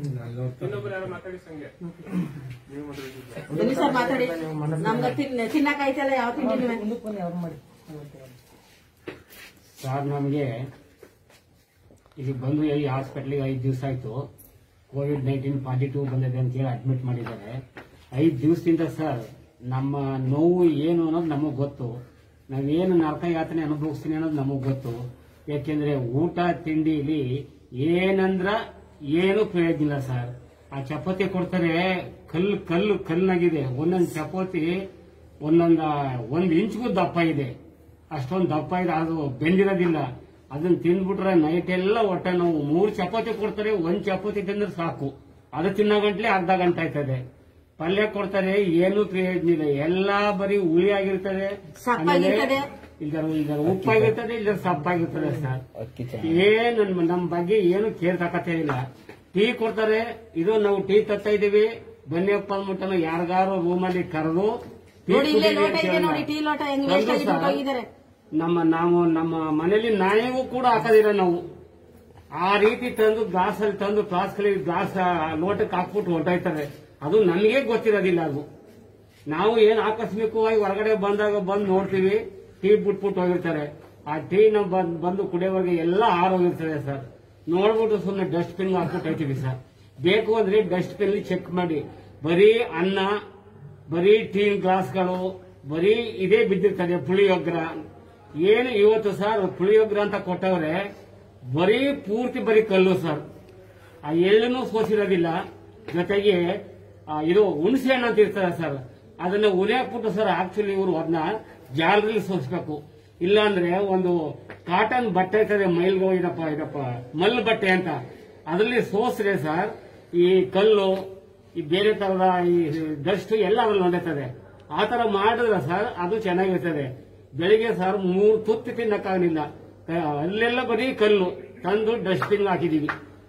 ಇನ್ನೊಬ್ರು ಯಾರು ಮಾತಾಡಿ ಸಂಗೆ ನೀವು ಮಾತಾಡಿ ಬನ್ನಿ ಸರ್ ಮಾತಾಡಿ ನಮ್ಗೆ ತಿನ್ನ ತಿನ್ನಕ್ ಆಯ್ತಲ್ಲ ಯಾವ ತಿಂಡಿ ಸರ್ ನಮಗೆ ಇಲ್ಲಿ ಬಂದು ಈ ಹಾಸ್ಪಿಟ್ಲಿಗೆ ಐದು ದಿವಸ ಆಯ್ತು ಕೋವಿಡ್ ನೈನ್ಟೀನ್ ಪಾಸಿಟಿವ್ ಬಂದಿದೆ ಅಂತ ಹೇಳಿ ಅಡ್ಮಿಟ್ ಮಾಡಿದ್ದಾರೆ ಐದು ದಿವಸದಿಂದ ಸರ್ ನಮ್ಮ ನೋವು ಏನು ಅನ್ನೋದು ನಮಗೆ ಗೊತ್ತು ನಾವೇನು ನರಕ ಯಾತನೆ ಅನುಭವಿಸ್ತೀನಿ ಅನ್ನೋದು ನಮಗೆ ಗೊತ್ತು ಯಾಕೆಂದ್ರೆ ಊಟ ತಿಂಡಿಲಿ ಏನಂದ್ರ ಏನು ಪ್ರಯೋಜನ ಇಲ್ಲ ಸರ್ ಆ ಚಪಾತಿ ಕೊಡ್ತಾರೆ ಕಲ್ಲು ಕಲ್ಲು ಕಲ್ಲಾಗಿದೆ ಒಂದೊಂದು ಚಪಾತಿ ಒಂದೊಂದು ಒಂದು ಇಂಚ್ಗೂ ದಪ್ಪ ಇದೆ ಅಷ್ಟೊಂದು ದಪ್ಪ ಇದೆ ಅದು ಬೆಂದಿರೋದಿಲ್ಲ ಅದನ್ನ ತಿಂದ್ಬಿಟ್ರೆ ನೈಟ್ ಎಲ್ಲ ಹೊಟ್ಟೆ ನೋವು ಮೂರು ಚಪಾತಿ ಕೊಡ್ತಾರೆ ಒಂದ್ ಚಪಾತಿ ತಿಂದ್ರೆ ಸಾಕು ಅದು ತಿನ್ನೋ ಗಂಟ್ಲೆ ಅರ್ಧ ಗಂಟೆ ಆಯ್ತದೆ ಪಲ್ಯ ಕೊಡ್ತಾರೆ ಏನು ಪ್ರಯೋಜನ ಇಲ್ಲ ಎಲ್ಲಾ ಬರೀ ಹುಳಿ ಆಗಿರ್ತದೆ ಸಪ್ಪಾಗಿರ್ತದೆ. ಇಲ್ದಾರ ಇಲ್ದಾರ ಉಪ್ಪಾಗಿರ್ತದೆ ಇಲ್ದಾರ ಸಪ್ಪಾಗಿರ್ತದೆ ಸರ್ ಏನ್ ನಮ್- ನಮ್ ಬಗ್ಗೆ ಏನು ಕೇರ್ ತಕತೇ ಇಲ್ಲ ಟೀ ಕೊಡ್ತಾರೆ ಇದು ನಾವು ಟೀ ತತ್ತಾ ಇದೀವಿ ಬನ್ನಿಯಪ್ಪ ಅಂದ್ಬಿಟ್ಟು ಯಾರಿಗಾರು ರೂಮಲ್ಲಿ ಕರೆದು ಟೀ ನೋಡಿ ಇಲ್ಲೇ ಕುಡೀರಿ ಲೋಟ ಅಂತ ಇದೆ ಹೇಳಲ್ಲ. ನೋಡಿ ಟೀ ಲೋಟ ಹೆಂಗ್ ಒಂದು ವೇಸ್ಟ್ ಆಗಿ ಸರ್, ಹೋಗಿದ್ದಾರೆ ನಮ್ಮ ನಾವು ನಮ್ಮ ಮನೇಲಿ ನಾಯಿಗೂ ಕೂಡ ಹಾಕೋದಿಲ್ಲ ನಾವು ಆ ರೀತಿ ತಂದು ಗ್ಲಾಸಲ್ಲಿ ತಂದು ಗ್ಲಾಸ್ಗಳಿಗೆ ಗ್ಲಾಸ್ ಲೋಟಕ್ಕೆ ಹಾಕ್ಬಿಟ್ಟು ಹೊರಟೋಯ್ತಾರೆ ಅದು ನಮಗೆ ಗೊತ್ತಿರೋದಿಲ್ಲ ಅದು ನಾವು ಏನ್ ಆಕಸ್ಮಿಕವಾಗಿ ಹೊರಗಡೆ ಬಂದಾಗ ಬಂದು ನೋಡ್ತೀವಿ ಟೀ ಬಿಟ್ಬಿಟ್ಟು ಹೋಗಿರ್ತಾರೆ ಆ ಟೀ ನಾವು ಬಂದ್ ಬಂದು ಕುಡಿಯೋವರೆಗೆ ಎಲ್ಲ ಆರೋಗಿರ್ತದೆ ಸರ್ ನೋಡ್ಬಿಟ್ಟು ಸುಮ್ಮನೆ ಡಸ್ಟ್ ಬಿನ್ ಹಾಕ್ಬಿಟ್ಟು ಹೋಗ್ತೀವಿ ಸರ್ ಬೇಕು ಅಂದ್ರೆ ಡಸ್ಟ್ ಬಿನ್ ಚೆಕ್ ಮಾಡಿ ಬರೀ ಅನ್ನ ಬರೀ ಟೀ ಗ್ಲಾಸ್ಗಳು ಬರೀ ಇದೇ ಬಿದ್ದಿರ್ತದೆ ಪುಳಿಯೊಗ್ರ ಏನು ಇವತ್ತು ಸರ್ ಪುಳಿಯೊಗ್ರ ಅಂತ ಕೊಟ್ಟವ್ರೆ ಬರೀ ಪೂರ್ತಿ ಬರೀ ಕಲ್ಲು ಸರ್ ಆ ಎಳ್ಳನ್ನು ಸೋಸಿರೋದಿಲ್ಲ ಜೊತೆಗೆ ಆ, ಇದು ಹುಣಸೆ ಹಣ್ಣು ಅಂತ ಇರ್ತದೆ ಸರ್ ಅದನ್ನ ಉರಿ ಹಾಕ್ಬಿಟ್ಟು ಸರ್ ಆಕ್ಚುಲಿ ಇವರು ಅದನ್ನ ಜಾಲದಲ್ಲಿ ಸೋಸ್ಬೇಕು ಇಲ್ಲಾಂದ್ರೆ ಒಂದು ಕಾಟನ್ ಬಟ್ಟೆ ಇರ್ತದೆ ಮೈಲ್ಗೋ ಇದಪ್ಪ ಇದಪ್ಪ ಮಲ್ಲು ಬಟ್ಟೆ ಅಂತ ಅದರಲ್ಲಿ ಸೋಸ್ರೆ ಸರ್ ಈ ಕಲ್ಲು ಈ ಬೇರೆ ತರದ ಈ ಡಸ್ಟ್ ಎಲ್ಲ ಅದ್ರಲ್ಲಿ ಹೊಂದಿರ್ತದೆ ಆ ತರ ಮಾಡಿದ್ರೆ ಸರ್ ಅದು ಚೆನ್ನಾಗಿರ್ತದೆ ಬೆಳಿಗ್ಗೆ ಸರ್ ಮೂರು ತುತ್ತು ತಿನ್ನಕ್ಕಾಗಲಿಲ್ಲ ಅಲ್ಲೆಲ್ಲ ಬರೀ ಕಲ್ಲು ತಂದು ಡಸ್ಟ್ಬಿನ್ ಹಾಕಿದೀವಿ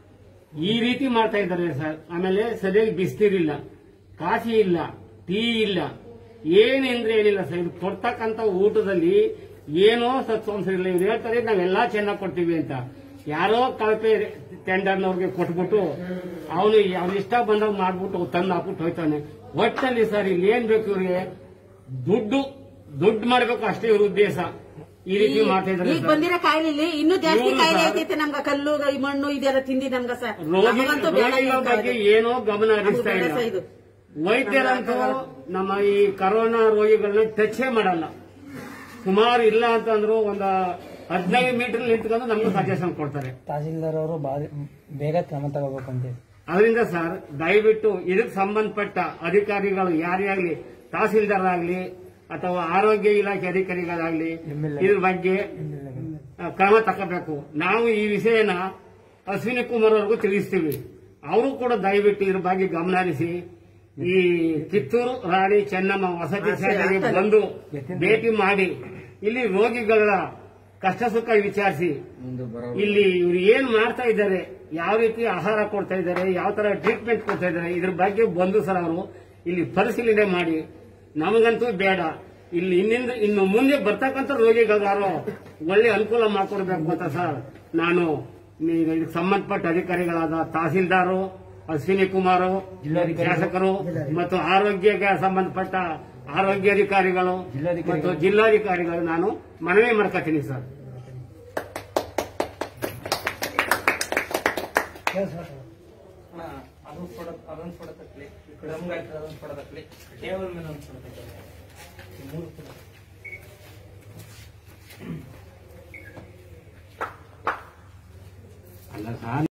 ಈ ರೀತಿ ಮಾಡ್ತಾ ಇದ್ದಾರೆ ಸರ್ ಆಮೇಲೆ ಸರಿಯಾಗಿ ಬಿಸ್ನೀರಿಲ್ಲ ಕಾಫಿ ಇಲ್ಲ ಟೀ ಇಲ್ಲ ಏನೆಂದ್ರೆ ಏನಿಲ್ಲ ಸರ್ ಇದು ಕೊಡ್ತಕ್ಕಂತ ಊಟದಲ್ಲಿ ಏನೋ ಸತ್ವಾಂಶ ಇಲ್ಲ ಇವ್ರು ಹೇಳ್ತಾರೆ ನಾವೆಲ್ಲಾ ಚೆನ್ನಾಗಿ ಕೊಡ್ತೀವಿ ಅಂತ ಯಾರೋ ಕಳಪೆ ಟೆಂಡರ್ನವ್ರಿಗೆ ಕೊಟ್ಬಿಟ್ಟು ಅವನು ಅವ್ನ ಇಷ್ಟ ಬಂದಾಗ ಮಾಡ್ಬಿಟ್ಟು ತಂದು ಹಾಕ್ಬಿಟ್ಟು ಹೋಯ್ತಾನೆ ಒಟ್ಟಲ್ಲಿ ಸರ್ ಇಲ್ಲಿ ಏನ್ ಬೇಕು ಇವ್ರಿಗೆ ದುಡ್ಡು ದುಡ್ಡು ಮಾಡ್ಬೇಕು ಅಷ್ಟೇ ಇವ್ರ ಉದ್ದೇಶ ಈ ರೀತಿ ಮಾಡ್ತಾ ಇದ್ದಾರೆ ಈಗ ಸರ್ ಬಂದಿರೋ ಕಾಯಿಲೆ ಇನ್ನೂ ಜಾಸ್ತಿ ಇವ್ರು ಕಾಯಿಲೆ ಸರ್- ಐತೈತೆ ನಮ್ಗ ಕಲ್ಲು ಈ ಮಣ್ಣು ಇದೆಲ್ಲ ತಿಂದಿ ನಮ್ಗ ಸರ್ ರೋಗಿ ನಮಗಂತೂ ಬೇಡ ಈ ರೋಗಿಗಳ ಬಗ್ಗೆ ಕಾಯಿಲೆ. ಏನೋ ಗಮನ ಹರಿಸ್ತಾ ನಮ್ಗೆ ಬೇಡ ಇಲ್ಲ ಸರ್ ಇದು. ವೈದ್ಯರಂತೂ ನಮ್ಮ ಈ ಕರೋನಾ ರೋಗಿಗಳನ್ನ ಟಚೇ ಮಾಡಲ್ಲ ಸುಮಾರು ಇಲ್ಲ ಅಂತಂದ್ರು ಒಂದು ಹದಿನೈದು ಮೀಟರ್ ನಿಂತ್ಕೊಂಡು ನಮ್ಗೆ ಸಜೆಷನ್ ಕೊಡ್ತಾರೆ ತಹಸೀಲ್ದಾರ್ ಅವರು ಬೇಗ ಕ್ರಮ ತಗೋಬೇಕಂತ ಅದರಿಂದ ಸರ್ ದಯವಿಟ್ಟು ಇದಕ್ಕೆ ಸಂಬಂಧಪಟ್ಟ ಅಧಿಕಾರಿಗಳು ಯಾರೇ ಆಗಲಿ ತಹಸೀಲ್ದಾರ್ ಆಗಲಿ ಅಥವಾ ಆರೋಗ್ಯ ಇಲಾಖೆ ಅಧಿಕಾರಿಗಳಾಗಲಿ ಇದ್ರ ಬಗ್ಗೆ ಆ, ಕ್ರಮ ತಗೋಬೇಕು ನಾವು ಈ ವಿಷಯನ ಅಶ್ವಿನಿ ಕುಮಾರ್ ಅವ್ರಿಗೂ ತಿಳಿಸ್ತೀವಿ ಅವರು ಕೂಡ ದಯವಿಟ್ಟು ಇದ್ರ ಬಗ್ಗೆ ಗಮನ ಹರಿಸಿ ಈ ಕಿತ್ತೂರು ರಾಣಿ ಚೆನ್ನಮ್ಮ ವಸತಿ ಶಾಲೆಗೆ ಬಂದು ಭೇಟಿ ಮಾಡಿ ಇಲ್ಲಿ ರೋಗಿಗಳ ಕಷ್ಟ ಸುಖ ವಿಚಾರಿಸಿ ಇಲ್ಲಿ ಇವ್ರು ಏನ್ ಮಾಡ್ತಾ ಇದ್ದಾರೆ ಯಾವ ರೀತಿ ಆಹಾರ ಕೊಡ್ತಾ ಇದ್ದಾರೆ ಯಾವ ತರ ಟ್ರೀಟ್ಮೆಂಟ್ ಕೊಡ್ತಾ ಇದ್ದಾರೆ ಇದ್ರ ಬಗ್ಗೆ ಬಂದು ಸರ್ ಅವರು ಇಲ್ಲಿ ಪರಿಶೀಲನೆ ಮಾಡಿ ನಮಗಂತೂ ಬೇಡ ಇಲ್ಲಿ ಇನ್ನಿಂದ ಇನ್ನು ಮುಂದೆ ಬರ್ತಕ್ಕಂಥ ರೋಗಿಗಳಿಗಾರು ಒಳ್ಳೆ ಅನುಕೂಲ ಮಾಡಿಕೊಡ್ಬೇಕು ಅಂತ ಸರ್ ನಾನು ಈ- ಇದಕ್ಕೆ ಸಂಬಂಧಪಟ್ಟ ಅಧಿಕಾರಿಗಳಾದ ತಹಸೀಲ್ದಾರು ಅಶ್ವಿನಿ ಕುಮಾರ್ ಶಾಸಕರು ಮತ್ತು ಆರೋಗ್ಯಕ್ಕೆ ಸಂಬಂಧಪಟ್ಟ ಆರೋಗ್ಯ ಅಧಿಕಾರಿಗಳು ಮತ್ತು ಜಿಲ್ಲಾಧಿಕಾರಿಗಳು ನಾನು ಮನವಿ ಮಾಡ್ಕೊತೀನಿ ಸರ್ ಅದೊಂದು ಫೋಟೋ ಅದೊಂದು ಫೋಟೋ ತಕ್ಕಲಿ ಈ ಕಡೆ ನಮ್ಗೆ ಆಯ್ತದೆ ಅದೊಂದು ಫೋಟೋ ತಕ್ಕಲಿ ಟೇಬಲ್ ಮೇಲೆ ಒಂದು ಫೋಟೋ ತಕ್ಕಲಿ ಮೂರು ಫೋಟೋ ಅಲ್ಲ ಸರ್